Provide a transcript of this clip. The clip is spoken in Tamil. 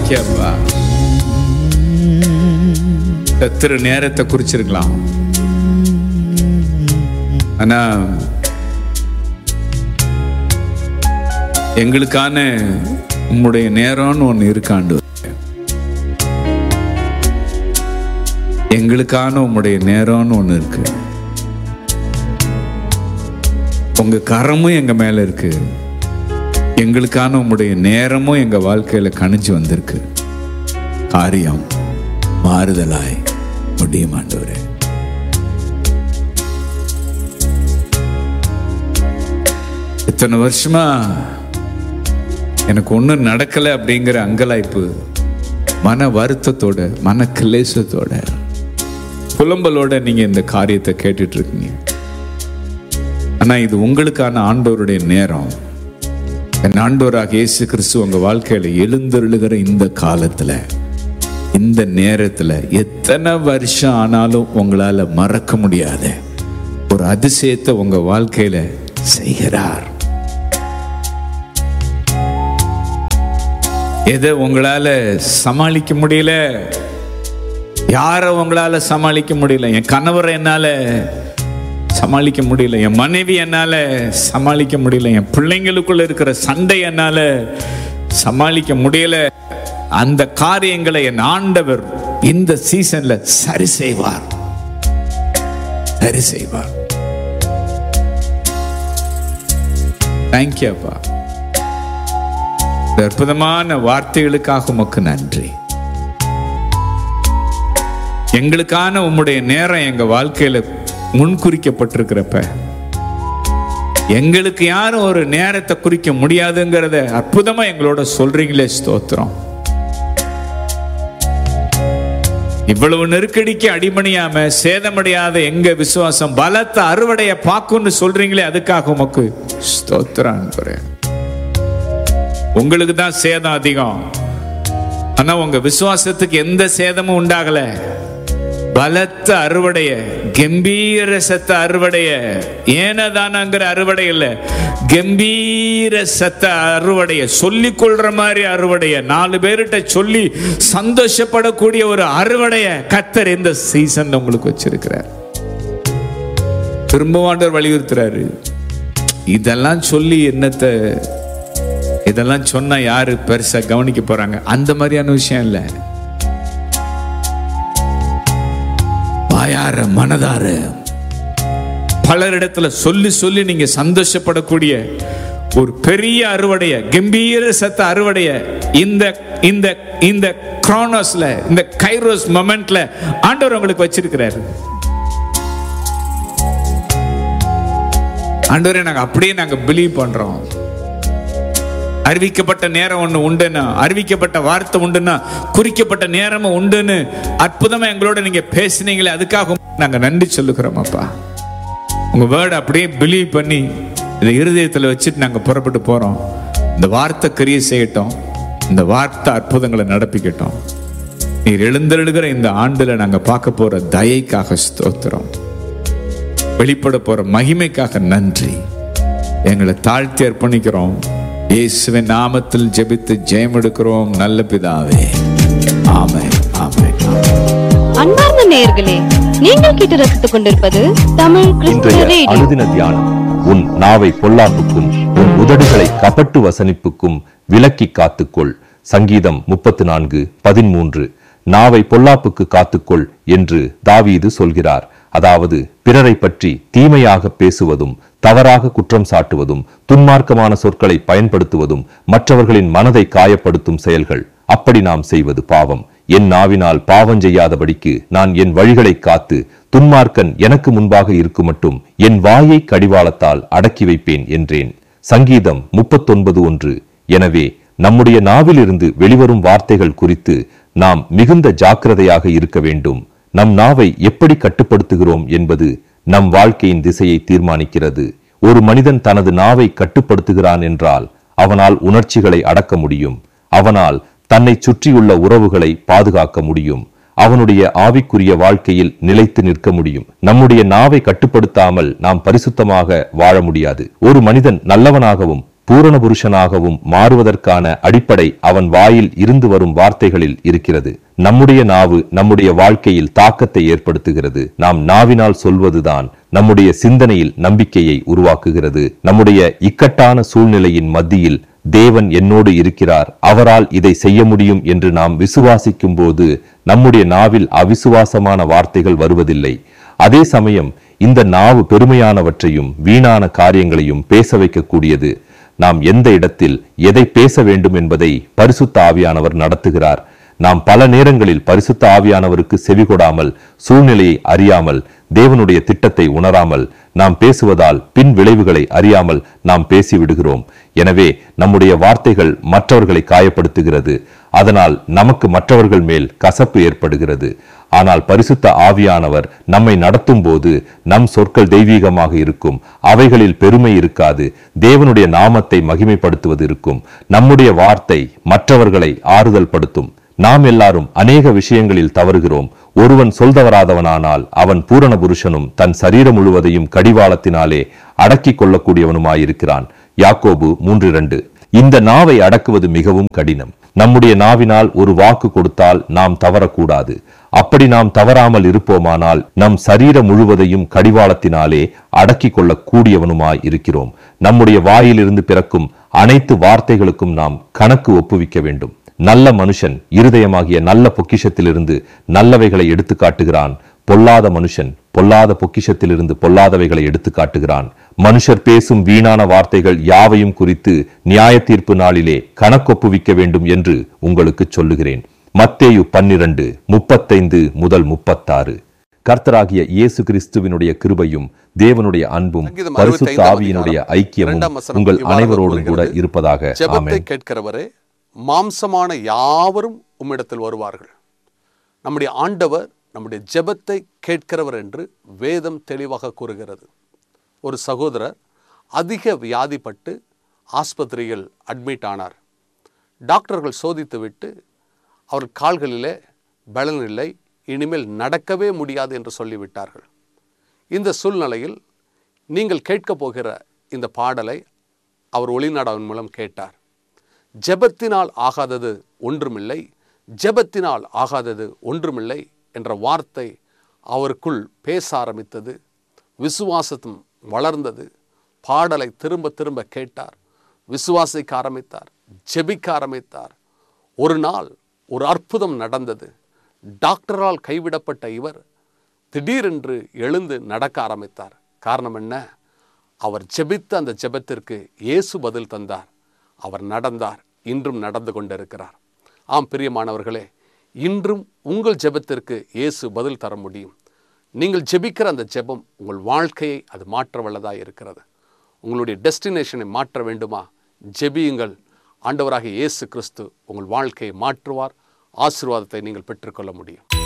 தேங்க்யூப்பா கத்திர நேரத்தை குறிச்சிருக்கலாம் ஆனா எங்களுக்கான உம்முடைய நேரம்னு ஒன்று இருக்காண்டு எங்களுக்கான உம்முடைய நேரம்னு ஒன்று இருக்கு உங்க கரமும் எங்க மேல இருக்கு எங்களுக்கான உம்முடைய நேரமும் எங்க வாழ்க்கையில கணிஞ்சு வந்திருக்கு காரியம் மாறுதலாய் முடியும் ஆண்டவரே இத்தனை வருஷமா எனக்கு ஒன்றும் நடக்கலை அப்படிங்கிற அங்கலாய்ப்பு மன வருத்தத்தோட மன கிளேசத்தோட புலம்பலோட நீங்க இந்த காரியத்தை கேட்டுட்டு இருக்கீங்க ஆனா இது உங்களுக்கான ஆண்டவருடைய நேரம் என் ஆண்டவராக இயேசு கிறிஸ்து உங்க வாழ்க்கையில எழுந்தருளுகிற இந்த காலத்துல இந்த நேரத்துல எத்தனை வருஷம் ஆனாலும் உங்களால மறக்க முடியாத ஒரு அதிசயத்தை உங்க வாழ்க்கையில செய்கிறார் எதை உங்களால சமாளிக்க முடியல யாரை உங்களால சமாளிக்க முடியல என் கணவரை என்னால சமாளிக்க முடியல என் மனைவி என்னால சமாளிக்க முடியல என் பிள்ளைங்களுக்குள்ள இருக்கிற சண்டை என்னால சமாளிக்க முடியல அந்த காரியங்களை என் ஆண்டவர் இந்த சீசன்ல சரி செய்வார் சரி செய்வார் தேங்க்யூ அப்பா இந்த அற்புதமான வார்த்தைகளுக்காக உமக்கு நன்றி எங்களுக்கான உம்முடைய நேரம் எங்க வாழ்க்கையில முன்குறிக்கப்பட்டிருக்கிறப்ப எங்களுக்கு யாரும் ஒரு நேரத்தை குறிக்க முடியாதுங்கிறத அற்புதமா எங்களோட சொல்றீங்களே ஸ்தோத்திரம் இவ்வளவு நெருக்கடிக்கு அடிமணியாம சேதமடையாத எங்க விசுவாசம் பலத்த அறுவடைய பார்க்கும்னு சொல்றீங்களே அதுக்காக உமக்கு ஸ்தோத்திரம் அன்புறேன் உங்களுக்கு தான் சேதம் அதிகம் ஆனா உங்க விசுவாசத்துக்கு எந்த சேதமும் உண்டாகல பலத்த அறுவடைய கம்பீர சத்த அறுவடைய ஏனதானங்கிற அறுவடை இல்ல கம்பீர சத்த அறுவடைய சொல்லி கொள்ற மாதிரி அறுவடைய நாலு பேர்கிட்ட சொல்லி சந்தோஷப்படக்கூடிய ஒரு அறுவடைய கத்தர் இந்த சீசன் உங்களுக்கு வச்சிருக்கிறார் திரும்பவாண்டவர் வலியுறுத்துறாரு இதெல்லாம் சொல்லி என்னத்தை இதெல்லாம் சொன்னா யாரு பெருசா கவனிக்க போறாங்க அந்த மாதிரியான விஷயம் இல்ல வாயார மனதார பலரிடத்துல சொல்லி சொல்லி நீங்க சந்தோஷப்படக்கூடிய ஒரு பெரிய அறுவடைய கம்பீர சத்த அறுவடைய இந்த இந்த இந்த கிரானோஸ்ல இந்த கைரோஸ் மொமெண்ட்ல ஆண்டவர் உங்களுக்கு வச்சிருக்கிறாரு ஆண்டவரே நாங்க அப்படியே நாங்க பிலீவ் பண்றோம் அறிவிக்கப்பட்ட நேரம் ஒண்ணு உண்டுன்னா அறிவிக்கப்பட்ட வார்த்தை உண்டுன்னா குறிக்கப்பட்ட நேரமும் உண்டுன்னு அற்புதமா எங்களோட நீங்க பேசுனீங்களே அதுக்காக நாங்க நன்றி சொல்லுகிறோம் அப்பா உங்க வேர்டை அப்படியே பிலீவ் பண்ணி இதை இருதயத்துல வச்சுட்டு நாங்க புறப்பட்டு போறோம் இந்த வார்த்தை கிரியை செய்யட்டும் இந்த வார்த்தை அற்புதங்களை நடப்பிக்கட்டும் நீர் எழுந்தெழுகிற இந்த ஆண்டுல நாங்க பார்க்க போற தயைக்காக ஸ்தோத்திரம் வெளிப்பட போற மகிமைக்காக நன்றி எங்களை தாழ்த்தி அர்ப்பணிக்கிறோம் இயேசுவின் நாமத்தில் ஜெபித்து ஜெயம் எடுக்கிறோம் நல்ல பிதாவே ஆமென் ஆமென் ஆமென். அன்பார்ந்த நேயர்களே நீங்கள் கேட்டு ரசித்துக் கொண்டிருப்பது தமிழ் கிறிஸ்துவ இன்றைய ரேடியோ அனுதின தியானம் உன் நாவை பொல்லாப்புக்கும் உன் உதடுகளை கபட்டு வசனிப்புக்கும் விலக்கி காத்துக்கொள் சங்கீதம் முப்பத்து நான்கு பதிமூன்று நாவை பொல்லாப்புக்கு காத்துக்கொள் என்று தாவீது சொல்கிறார் அதாவது பிறரை பற்றி தீமையாக பேசுவதும் தவறாக குற்றம் சாட்டுவதும் துன்மார்க்கமான சொற்களை பயன்படுத்துவதும் மற்றவர்களின் மனதை காயப்படுத்தும் செயல்கள் அப்படி நாம் செய்வது பாவம் என் நாவினால் பாவம் செய்யாதபடிக்கு நான் என் வழிகளை காத்து துன்மார்க்கன் எனக்கு முன்பாக இருக்கும் மட்டும் என் வாயை கடிவாளத்தால் அடக்கி வைப்பேன் என்றேன் சங்கீதம் முப்பத்தொன்பது ஒன்று எனவே நம்முடைய நாவிலிருந்து வெளிவரும் வார்த்தைகள் குறித்து நாம் மிகுந்த ஜாக்கிரதையாக இருக்க வேண்டும் நம் நாவை எப்படி கட்டுப்படுத்துகிறோம் என்பது நம் வாழ்க்கையின் திசையை தீர்மானிக்கிறது ஒரு மனிதன் தனது நாவை கட்டுப்படுத்துகிறான் என்றால் அவனால் உணர்ச்சிகளை அடக்க முடியும் அவனால் தன்னை சுற்றியுள்ள உறவுகளை பாதுகாக்க முடியும் அவனுடைய ஆவிக்குரிய வாழ்க்கையில் நிலைத்து நிற்க முடியும் நம்முடைய நாவை கட்டுப்படுத்தாமல் நாம் பரிசுத்தமாக வாழ முடியாது ஒரு மனிதன் நல்லவனாகவும் பூரண புருஷனாகவும் மாறுவதற்கான அடிப்படை அவன் வாயில் இருந்து வரும் வார்த்தைகளில் இருக்கிறது நம்முடைய நாவு நம்முடைய வாழ்க்கையில் தாக்கத்தை ஏற்படுத்துகிறது நாம் நாவினால் சொல்வதுதான் நம்முடைய சிந்தனையில் நம்பிக்கையை உருவாக்குகிறது நம்முடைய இக்கட்டான சூழ்நிலையின் மத்தியில் தேவன் என்னோடு இருக்கிறார் அவரால் இதை செய்ய முடியும் என்று நாம் விசுவாசிக்கும் போது நம்முடைய நாவில் அவிசுவாசமான வார்த்தைகள் வருவதில்லை அதே சமயம் இந்த நாவு பெருமையானவற்றையும் வீணான காரியங்களையும் பேச வைக்கக்கூடியது நாம் எந்த இடத்தில் எதை பேச வேண்டும் என்பதை பரிசுத்த ஆவியானவர் நடத்துகிறார் நாம் பல நேரங்களில் பரிசுத்த ஆவியானவருக்கு செவிகொடாமல் சூழ்நிலையை அறியாமல் தேவனுடைய திட்டத்தை உணராமல் நாம் பேசுவதால் பின் விளைவுகளை அறியாமல் நாம் பேசிவிடுகிறோம் எனவே நம்முடைய வார்த்தைகள் மற்றவர்களை காயப்படுத்துகிறது அதனால் நமக்கு மற்றவர்கள் மேல் கசப்பு ஏற்படுகிறது ஆனால் பரிசுத்த ஆவியானவர் நம்மை நடத்தும் போது நம் சொற்கள் தெய்வீகமாக இருக்கும் அவைகளில் பெருமை இருக்காது தேவனுடைய நாமத்தை மகிமைப்படுத்துவது இருக்கும் நம்முடைய வார்த்தை மற்றவர்களை ஆறுதல் படுத்தும் நாம் எல்லாரும் அநேக விஷயங்களில் தவறுகிறோம் ஒருவன் சொல்தவராதவனானால் அவன் பூரண புருஷனும் தன் சரீரம் முழுவதையும் கடிவாளத்தினாலே அடக்கிக் கொள்ளக்கூடியவனுமாயிருக்கிறான் யாக்கோபு மூன்று இரண்டு இந்த நாவை அடக்குவது மிகவும் கடினம் நம்முடைய நாவினால் ஒரு வாக்கு கொடுத்தால் நாம் தவறக்கூடாது அப்படி நாம் தவறாமல் இருப்போமானால் நம் சரீரம் முழுவதையும் கடிவாளத்தினாலே அடக்கிக் கொள்ளக் கூடியவனுமாய் இருக்கிறோம் நம்முடைய வாயிலிருந்து பிறக்கும் அனைத்து வார்த்தைகளுக்கும் நாம் கணக்கு ஒப்புவிக்க வேண்டும் நல்ல மனுஷன் இருதயமாகிய நல்ல பொக்கிஷத்திலிருந்து நல்லவைகளை எடுத்து காட்டுகிறான் பொல்லாத மனுஷன் பொல்லாத பொக்கிஷத்திலிருந்து பொல்லாதவைகளை எடுத்து காட்டுகிறான் மனுஷர் பேசும் வீணான வார்த்தைகள் யாவையும் குறித்து நியாய தீர்ப்பு நாளிலே கணக்கொப்புவிக்க வேண்டும் என்று உங்களுக்கு சொல்லுகிறேன் மத்தேயு பன்னிரண்டு முப்பத்தைந்து முதல் முப்பத்தாறு கர்த்தராகிய இயேசு கிறிஸ்துவினுடைய கிருபையும் தேவனுடைய அன்பும் சங்கீதம் பரிசுத்த 65 ஆவியினுடைய அதிகாரம் ஐக்கியமும் இரண்டாம் வசனம் உங்கள் இவ்வாறு அனைவரோடும் கூட கூறுகிறது. இருப்பதாக ஜெபத்தை ஆமென் கேட்கிறவரே மாம்சமான யாவரும் உம்மிடத்தில் வருவார்கள் நம்முடைய ஆண்டவர் நம்முடைய ஜெபத்தை கேட்கிறவர் என்று வேதம் தெளிவாக கூறுகிறது ஒரு சகோதரர் அதிக வியாதிப்பட்டு ஆஸ்பத்திரியில் அட்மிட் ஆனார் டாக்டர்கள் சோதித்துவிட்டு அவர் கால்களிலே பலன் இல்லை இனிமேல் நடக்கவே முடியாது என்று சொல்லிவிட்டார்கள் இந்த சூழ்நிலையில் நீங்கள் கேட்கப் போகிற இந்த பாடலை அவர் ஒளிநாடாவின் மூலம் கேட்டார் ஜெபத்தினால் ஆகாதது ஒன்றுமில்லை ஜெபத்தினால் ஆகாதது ஒன்றுமில்லை என்ற வார்த்தை அவருக்குள் பேச ஆரம்பித்தது விசுவாசத்தும் வளர்ந்தது பாடலை திரும்ப திரும்ப கேட்டார் விசுவாசிக்க ஆரம்பித்தார் ஜெபிக்க ஆரம்பித்தார் ஒரு நாள் ஒரு அற்புதம் நடந்தது டாக்டரால் கைவிடப்பட்ட இவர் திடீரென்று எழுந்து நடக்க ஆரம்பித்தார் காரணம் என்ன அவர் ஜெபித்த அந்த ஜெபத்திற்கு இயேசு பதில் தந்தார் அவர் நடந்தார் இன்றும் நடந்து கொண்டிருக்கிறார் ஆம் பிரியமானவர்களே இன்றும் உங்கள் ஜெபத்திற்கு இயேசு பதில் தர முடியும் நீங்கள் ஜெபிக்கிற அந்த ஜெபம் உங்கள் வாழ்க்கையை அது மாற்ற வல்லதாக இருக்கிறது உங்களுடைய டெஸ்டினேஷனை மாற்ற வேண்டுமா ஜெபியுங்கள் ஆண்டவராகிய இயேசு கிறிஸ்து உங்கள் வாழ்க்கையை மாற்றுவார் ஆசீர்வாதத்தை நீங்கள் பெற்றுக்கொள்ள முடியும்